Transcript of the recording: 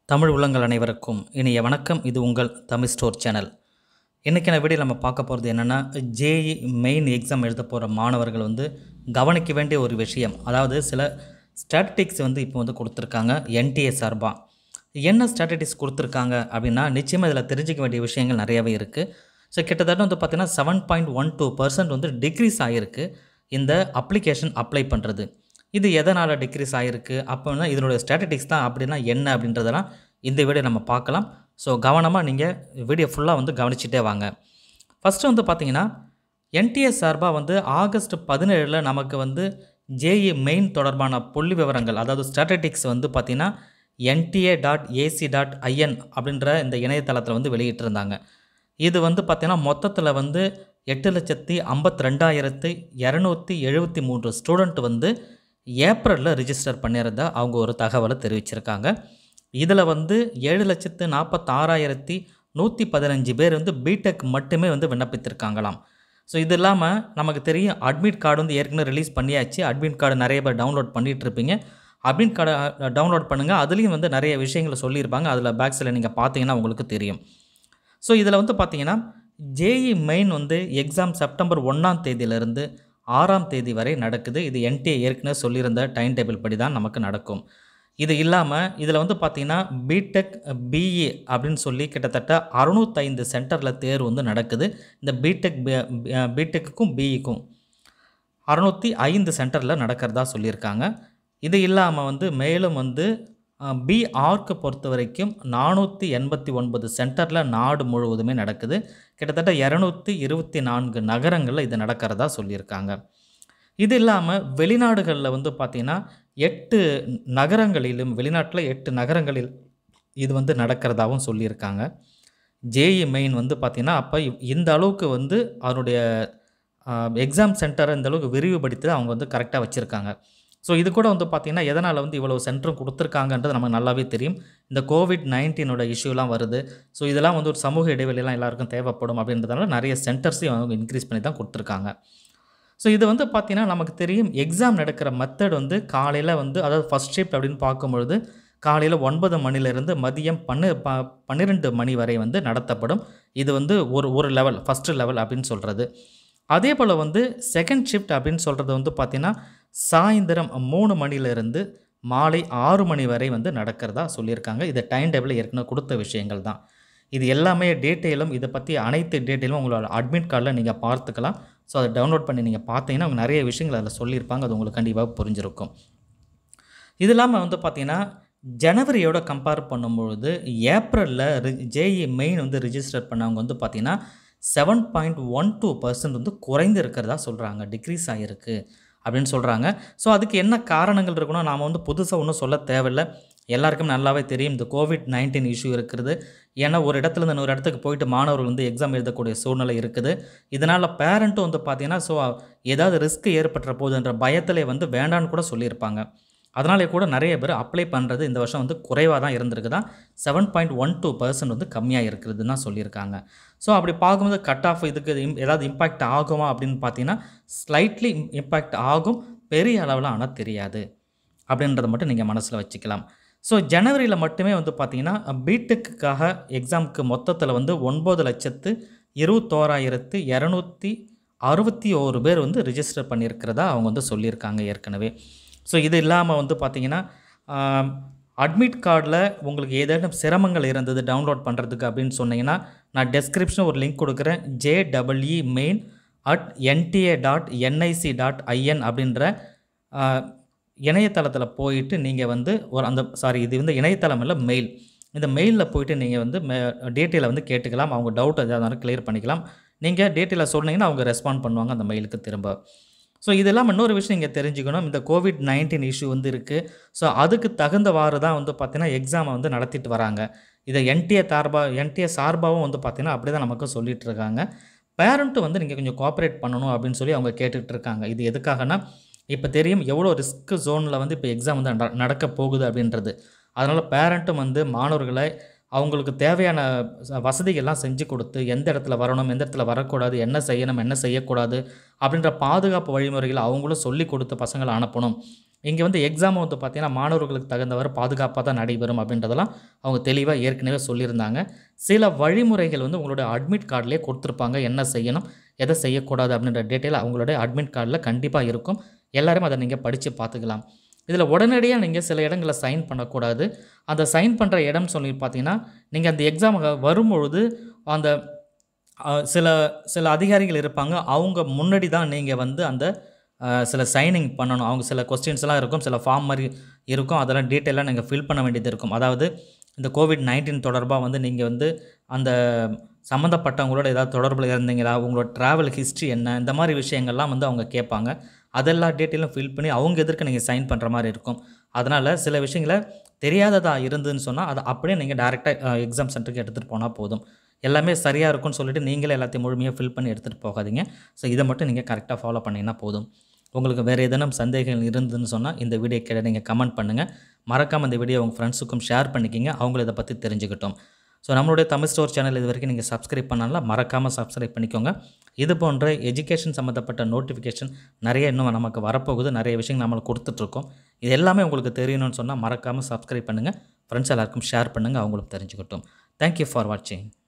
தமிழ் உள்ளங்கள் அனைவருக்கும் இனிய வணக்கம் இது உங்கள் தமிழ் ஸ்டோர் சேனல் இன்றைக்கான வீடியோ நம்ம பார்க்க போகிறது என்னென்னா ஜேஇ மெயின் எக்ஸாம் எழுத போகிற மாணவர்கள் வந்து கவனிக்க வேண்டிய ஒரு விஷயம் அதாவது சில ஸ்டாட்டிஸ்டிக்ஸ் வந்து இப்போ வந்து கொடுத்துருக்காங்க என்டிஏ சார்பாக என்ன ஸ்டாட்டிஸ்டிக்ஸ் கொடுத்துருக்காங்க அப்படின்னா நிச்சயமாக இதில் தெரிஞ்சிக்க வேண்டிய விஷயங்கள் நிறையவே இருக்குது ஸோ கிட்டத்தட்ட வந்து பார்த்திங்கன்னா seven point one two percent வந்து டிக்ரீஸ் ஆகிருக்கு இந்த அப்ளிகேஷன் அப்ளை பண்ணுறது இது எதனால் டிக்ரீஸ் ஆகிருக்கு அப்படின்னா இதனுடைய ஸ்டாட்டிஸ்டிக்ஸ் தான் அப்படின்னா என்ன அப்படின்றதெல்லாம் இந்த வீடியோ நம்ம பார்க்கலாம் ஸோ கவனமாக நீங்கள் வீடியோ ஃபுல்லாக வந்து கவனிச்சிட்டே வாங்க ஃபஸ்ட்டு வந்து பார்த்தீங்கன்னா என்டிஎஸ் சார்பாக வந்து ஆகஸ்ட் பதினேழில் நமக்கு வந்து ஜேஇ மெயின் தொடர்பான புள்ளி விவரங்கள் அதாவது ஸ்டாட்டிஸ்டிக்ஸ் வந்து பார்த்திங்கன்னா NTA dot AC dot IN அப்படின்ற இந்த இணையதளத்தில் வந்து வெளியிட்டிருந்தாங்க இது வந்து பார்த்திங்கன்னா மொத்தத்தில் வந்து எட்டு லட்சத்தி ஐம்பத்தி ரெண்டாயிரத்து இரநூத்தி எழுபத்தி மூன்று ஸ்டூடெண்ட் வந்து ஏப்ரலில் ரிஜிஸ்டர் பண்ணியிருந்தா அவங்க ஒரு தகவலை தெரிவிச்சிருக்காங்க இதில் வந்து ஏழு லட்சத்து நாற்பத்தாறாயிரத்தி நூற்றி பதினஞ்சு பேர் வந்து பிடெக் மட்டுமே வந்து விண்ணப்பித்திருக்காங்களாம் ஸோ இது இல்லாமல் நமக்கு தெரியும் அட்மிட் கார்டு வந்து ஏற்கனவே ரிலீஸ் பண்ணியாச்சு அட்மிட் கார்டு நிறைய பேர் டவுன்லோட் பண்ணிகிட்டு இருப்பீங்க அட்மிட் கார்டை டவுன்லோட் பண்ணுங்கள் அதுலேயும் வந்து நிறைய விஷயங்களை சொல்லியிருப்பாங்க அதில் பேக்ஸில் நீங்கள் பார்த்தீங்கன்னா உங்களுக்கு தெரியும் ஸோ இதில் வந்து பார்த்தீங்கன்னா ஜேஇ மெயின் வந்து எக்ஸாம் செப்டம்பர் ஒன்றாம் தேதியிலிருந்து ஆறாம் தேதி வரை நடக்குது இது என்டிஏ ஏற்கனவே சொல்லியிருந்த டைம் டேபிள் படி தான் நமக்கு நடக்கும் இது இல்லாமல் இதில் வந்து பார்த்திங்கன்னா பிடெக் பிஇ அப்படின்னு சொல்லி கிட்டத்தட்ட அறுநூத்தைந்து சென்டரில் தேர்வு வந்து நடக்குது இந்த பிடெக் பிடெக்குக்கும் பிஇக்கும் அறுநூற்றி ஐந்து சென்டரில் நடக்கிறதா சொல்லியிருக்காங்க இது இல்லாமல் வந்து மேலும் வந்து பி ஆர்க்கு பொறுத்த வரைக்கும் நானூற்றி எண்பத்தி ஒன்பது சென்டரில் நாடு முழுவதுமே நடக்குது கிட்டத்தட்ட இரநூத்தி இருபத்தி நான்கு நகரங்களில் இது நடக்கிறதா சொல்லியிருக்காங்க இது இல்லாமல் வெளிநாடுகளில் வந்து பார்த்திங்கன்னா எட்டு நகரங்களிலும் வெளிநாட்டில் எட்டு நகரங்களில் இது வந்து நடக்கிறதாகவும் சொல்லியிருக்காங்க ஜேஇ மெயின் வந்து பார்த்திங்கன்னா அப்போ இந்த அளவுக்கு வந்து அதனுடைய எக்ஸாம் சென்டரை இந்த அளவுக்கு விரிவுபடுத்தி அவங்க வந்து கரெக்டாக வச்சுருக்காங்க ஸோ இது கூட வந்து பார்த்திங்கன்னா எதனால் வந்து இவ்வளோ சென்டரும் கொடுத்துருக்காங்கன்றது நமக்கு நல்லாவே தெரியும் இந்த கோவிட் நைன்டீனோட இஷ்யூலாம் வருது ஸோ இதெல்லாம் வந்து ஒரு சமூக இடைவெளியெல்லாம் எல்லாருக்கும் தேவைப்படும் அப்படின்றதுனால நிறைய சென்டர்ஸையும் அவங்க இன்க்ரீஸ் பண்ணி தான் கொடுத்துருக்காங்க ஸோ இது வந்து பார்த்திங்கன்னா நமக்கு தெரியும் எக்ஸாம் நடக்கிற மெத்தட் வந்து காலையில் வந்து அதாவது ஃபஸ்ட் ஷிஃப்ட் அப்படின்னு பார்க்கும்பொழுது காலையில் ஒன்பது மணிலேருந்து மதியம் பன்னு ப பன்னிரெண்டு மணி வரை வந்து நடத்தப்படும் இது வந்து ஒரு ஒரு லெவல் ஃபஸ்ட்டு லெவல் அப்படின்னு சொல்கிறது அதே போல் வந்து செகண்ட் ஷிஃப்ட் அப்படின்னு சொல்கிறது வந்து பார்த்திங்கன்னா சாயந்தரம் மூணு மணிலேருந்து மாலை ஆறு மணி வரை வந்து நடக்கிறதா சொல்லியிருக்காங்க இது டைம் டேபிளில் ஏற்கனவே கொடுத்த விஷயங்கள் தான் இது எல்லாமே டீட்டெயிலும் இதை பற்றி அனைத்து டீட்டெயிலும் உங்களோட அட்மிட் கார்டில் நீங்கள் பார்த்துக்கலாம் ஸோ அதை டவுன்லோட் பண்ணி நீங்கள் பார்த்தீங்கன்னா அவங்க நிறைய விஷயங்கள் அதில் சொல்லியிருப்பாங்க அது உங்களுக்கு கண்டிப்பாக புரிஞ்சிருக்கும் இது இல்லாமல் வந்து பார்த்திங்கன்னா ஜனவரியோட கம்பேர் பண்ணும்பொழுது ஏப்ரலில் ரி ஜேஇ மெயின் வந்து ரிஜிஸ்டர் பண்ணவங்க வந்து பார்த்திங்கன்னா seven point one two percent வந்து குறைந்து இருக்கிறதா சொல்கிறாங்க டிக்ரீஸ் ஆகிருக்கு அப்படின்னு சொல்கிறாங்க ஸோ அதுக்கு என்ன காரணங்கள் இருக்குன்னா நாம் வந்து புதுசாக ஒன்றும் சொல்ல தேவையில்லை எல்லாருக்கும் நல்லாவே தெரியும் இந்த கோவிட் நைன்டீன் இஷ்யூ இருக்குது ஏன்னா ஒரு இடத்துல இருந்து இன்னொரு இடத்துக்கு போயிட்டு மாணவர்கள் வந்து எக்ஸாம் எழுதக்கூடிய சூழ்நிலை இருக்குது இதனால் பேரண்ட்டும் வந்து பார்த்திங்கன்னா ஸோ ஏதாவது ரிஸ்க் ஏற்பட்டுற போதுன்ற பயத்திலே வந்து வேண்டான்னு கூட சொல்லியிருப்பாங்க அதனாலே கூட நிறைய பேர் அப்ளை பண்ணுறது இந்த வருஷம் வந்து குறைவாக தான் இருந்திருக்கு தான் seven point one two percent வந்து கம்மியாக இருக்குதுன்னு தான் சொல்லியிருக்காங்க ஸோ அப்படி பார்க்கும்போது கட் ஆஃப் இதுக்கு இம் ஏதாவது இம்பேக்ட் ஆகுமா அப்படின்னு பார்த்தீங்கன்னா ஸ்லைட்லி இம்பேக்ட் ஆகும் பெரிய அளவில் ஆனால் தெரியாது அப்படின்றத மட்டும் நீங்கள் மனசில் வச்சுக்கலாம் ஸோ ஜனவரியில் மட்டுமே வந்து பார்த்திங்கன்னா பிடெக்குக்காக எக்ஸாமுக்கு மொத்தத்தில் வந்து ஒன்பது லட்சத்து இருபத்தோராயிரத்து இரநூத்தி அறுபத்தி ஓரு பேர் வந்து ரிஜிஸ்டர் பண்ணியிருக்கிறதா அவங்க வந்து சொல்லியிருக்காங்க ஏற்கனவே ஸோ இது இல்லாமல் வந்து பார்த்திங்கன்னா அட்மிட் கார்டில் உங்களுக்கு ஏதேனும் சிரமங்கள் இருந்தது டவுன்லோட் பண்ணுறதுக்கு அப்படின்னு சொன்னீங்கன்னா நான் டெஸ்கிரிப்ஷனில் ஒரு லிங்க் கொடுக்குறேன் ஜேடபிள்இ main at NTA dot NIC dot IN அப்படின்ற இணையதளத்தில் போயிட்டு நீங்கள் வந்து ஒரு அந்த சாரி இது வந்து இணையதளம் இல்லை மெயில் இந்த மெயிலில் போயிட்டு நீங்கள் வந்து மே டீட்டெயிலை வந்து கேட்டுக்கலாம் அவங்க டவுட் எதாவது இருந்தாலும் கிளியர் பண்ணிக்கலாம் நீங்கள் டீட்டெயிலை சொன்னீங்கன்னா அவங்க ரெஸ்பாண்ட் பண்ணுவாங்க அந்த மெயிலுக்கு திரும்ப ஸோ இதெல்லாம் இன்னொரு விஷயம் நீங்கள் தெரிஞ்சுக்கணும் இந்த கோவிட் நைன்டீன் இஷ்யூ வந்து இருக்குது ஸோ அதுக்கு தகுந்தவாறு தான் வந்து பார்த்திங்கன்னா எக்ஸாமை வந்து நடத்திட்டு வராங்க இதை என்டிஏ சார்பாக என்டிஏ சார்பாகவும் வந்து பார்த்திங்கன்னா அப்படி தான் நமக்கு சொல்லிகிட்டு இருக்காங்க பேரண்ட்டு வந்து நீங்கள் கொஞ்சம் கோஆப்ரேட் பண்ணணும் அப்படின்னு சொல்லி அவங்க கேட்டுட்டு இருக்காங்க இது எதுக்காகனா இப்போ தெரியும் எவ்வளோ ரிஸ்க் ஜோனில் வந்து இப்போ எக்ஸாம் வந்து நட- நடக்க போகுது அப்படின்றது அதனால் பேரண்ட்டும் வந்து மாணவர்களை அவங்களுக்கு தேவையான ச- வசதிகள்லாம் செஞ்சு கொடுத்து எந்த இடத்துல வரணும் எந்த இடத்துல வரக்கூடாது என்ன செய்யணும் என்ன செய்யக்கூடாது அப்படின்ற பாதுகாப்பு வழிமுறைகளை அவங்களும் சொல்லி கொடுத்து பசங்களை அனுப்பணும் இங்கே வந்து எக்ஸாம் வந்து பார்த்திங்கன்னா மாணவர்களுக்கு தகுந்தவரை பாதுகாப்பாக தான் நடைபெறும் அப்படின்றதெல்லாம் அவங்க தெளிவாக ஏற்கனவே சொல்லியிருந்தாங்க சில வழிமுறைகள் வந்து உங்களுடைய அட்மிட் கார்டிலே கொடுத்துருப்பாங்க என்ன செய்யணும் எதை செய்யக்கூடாது அப்படின்ற டீட்டெயில் அவங்களுடைய அட்மிட் கார்டில் கண்டிப்பாக இருக்கும் எல்லாரும் அதை நீங்கள் படித்து பார்த்துக்கலாம் இதில் உடனடியாக நீங்கள் சில இடங்களில் சைன் பண்ணக்கூடாது அந்த சைன் பண்ணுற இடம் சொல்லி பார்த்தீங்கன்னா நீங்கள் அந்த எக்ஸாம் வரும்பொழுது அந்த அஹ், சில சில அதிகாரிகள் இருப்பாங்க அவங்க முன்னாடி தான் நீங்கள் வந்து அந்த அஹ், சில சைனிங் பண்ணணும் அவங்க சில கொஸ்டின்ஸ்லாம் இருக்கும் சில ஃபார்ம் மாதிரி இருக்கும் அதெல்லாம் டீட்டெயிலாக நீங்கள் ஃபில் பண்ண வேண்டியது இருக்கும் அதாவது இந்த கோவிட் நைன்டீன் தொடர்பாக வந்து நீங்கள் வந்து அந்த சம்மந்தப்பட்டவங்களோட ஏதாவது தொடர்பில் இருந்தீங்களா உங்களோட ட்ராவல் ஹிஸ்ட்ரி என்ன இந்த மாதிரி விஷயங்கள்லாம் வந்து அவங்க கேட்பாங்க அதெல்லாம் டீட்டெயிலும் ஃபில் பண்ணி அவங்க எதிர்க்க நீங்கள் சைன் பண்ணுற மாதிரி இருக்கும் அதனால் சில விஷயங்களை தெரியாததாக இருந்துன்னு சொன்னால் அதை அப்படியே நீங்கள் டேரெக்டாக எக்ஸாம் சென்டருக்கு எடுத்துகிட்டு போனால் போதும் எல்லாமே சரியாக இருக்கும்னு சொல்லிட்டு நீங்களே எல்லாத்தையும் முழுமையாக ஃபில் பண்ணி எடுத்துகிட்டு போகாதீங்க ஸோ இதை மட்டும் நீங்கள் கரெக்டாக ஃபாலோ பண்ணிங்கன்னா போதும் உங்களுக்கு வேறு ஏதேனும் சந்தேகங்கள் இருந்துன்னு சொன்னால் இந்த வீடியோ கீழே நீங்கள் கமெண்ட் பண்ணுங்கள் மறக்காமல் இந்த வீடியோ உங்கள் ஃப்ரெண்ட்ஸுக்கும் ஷேர் பண்ணிக்கிங்க அவங்களும் இதை பற்றி தெரிஞ்சுக்கிட்டோம் ஸோ நம்மளுடைய தமிழ் ஸ்டோர் சேனல் இது வரைக்கும் நீங்கள் சப்ஸ்கிரைப் பண்ணலாம் மறக்காமல் சப்ஸ்கிரைப் பண்ணிக்கோங்க இது போன்ற எஜுகேஷன் சம்மந்தப்பட்ட நோட்டிஃபிகேஷன் நிறைய இன்னும் நமக்கு வரப்போகுது நிறைய விஷயங்கள் நம்மளுக்கு கொடுத்துட்ருக்கோம் இது எல்லாமே உங்களுக்கு தெரியணும்னு சொன்னால் மறக்காமல் சப்ஸ்கிரைப் பண்ணுங்கள் ஃப்ரெண்ட்ஸ் எல்லாருக்கும் ஷேர் பண்ணுங்கள் அவங்களும் தெரிஞ்சுக்கட்டும் தேங்க்யூ ஃபார் வாட்சிங்